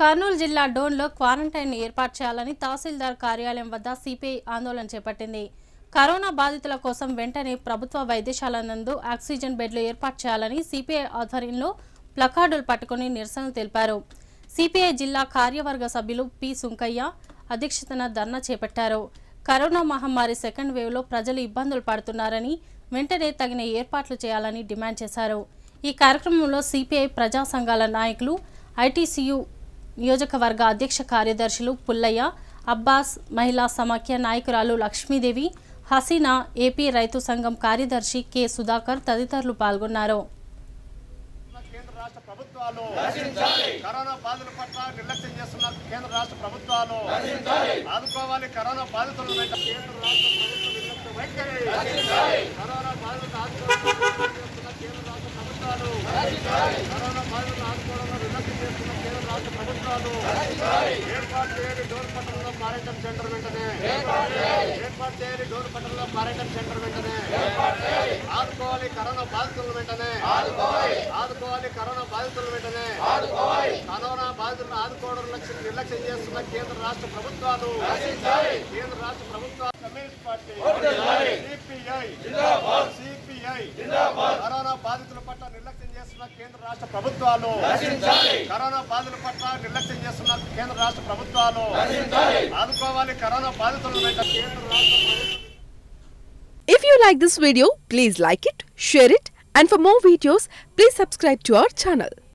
కర్నూలు జిల్లా డోన్లో క్వారంటైన్ ఏర్పాటు చేయాలని తహసీల్దార్ కార్యాలయం వద్ద సిపిఐ ఆందోళన చేపట్టింది కరోనా బాధితుల కోసం వెంటనే ప్రభుత్వ వైద్యశాల నందు ఆక్సిజన్ బెడ్లు ఏర్పాటు చేయాలని సిపిఐ ఆధ్వర్యంలో ప్లకార్డులు పట్టుకుని నిరసన తెలిపారు సిపిఐ జిల్లా కార్యవర్గ సభ్యులు పి సుంకయ్య అధ్యక్షతన ధర్నా చేపట్టారు కరోనా మహమ్మారి సెకండ్ వేవ్లో ప్రజలు ఇబ్బందులు పడుతున్నారని వెంటనే తగిన ఏర్పాట్లు చేయాలని డిమాండ్ చేశారు ఈ కార్యక్రమంలో సిపిఐ ప్రజా సంఘాల నాయకులు ఐటీసీయు నియోజకవర్గ అధ్యక్ష కార్యదర్శులు పుల్లయ్య అబ్బాస్ మహిళా సమాఖ్య నాయకురాలు లక్ష్మీదేవి హసీనా ఏపీ రైతు సంఘం కార్యదర్శి కె సుధాకర్ తదితరులు పాల్గొన్నారు కేంద్ర రాష్ట్ర ప్రభుత్వాలు కరోనా బాధితుల పట్ల నిర్లక్ష్యం చేస్తున్న కేంద్ర రాష్ట్ర ప్రభుత్వాలు ఆదుకోవాలి కరోనా బాధితులను వెంట కేంద్ర రాష్ట్ర ప్రభుత్వ నిర్లక్ష్య వైఖరి కరోనా బాధితులను ఆదుకోవాలని చేస్తున్న కేంద్ర రాష్ట్ర ప్రభుత్వాలు కరోనా బాధితులను ఆదుకోవడంలో నిర్లక్ష్యం చేస్తున్న కేంద్ర రాష్ట్ర ప్రభుత్వాలు ఏర్పాటు చేయాలి డోర్ పట్టణంలో క్వారంటైన్ సెంటర్ వెంటనే ఏర్పాటు చేయాలి డోర్ పట్టణంలో క్వారంటైన్ సెంటర్ వెంటనే ఆదుకోవాలి కరోనా బాధితులను వెంటనే ఆదుకోవాలి కరోనా బాధితుల వెంటనే కరోనా బాధితులను ఆదుకోవడం లక్ష్యం నిర్లక్ష్యం చేస్తున్న కేంద్ర రాష్ట్ర ప్రభుత్వాలు కేంద్ర రాష్ట్ర ప్రభుత్వాలు communist party CPI CPI corona బాధితుల పట్ల నిర్లక్ష్యం చేస్తున్న కేంద్ర రాష్ట్ర ప్రభుత్వాలు కరోనా బాధితుల పట్ల నిర్లక్ష్యం చేస్తున్న కేంద్ర రాష్ట్ర ప్రభుత్వాలు ఆదుకోవాలి కరోనా బాధితులను వెంట కేంద్ర రాష్ట్ర ప్రభుత్వం If you like this video, please like it, share it, and for more videos, please subscribe to our channel.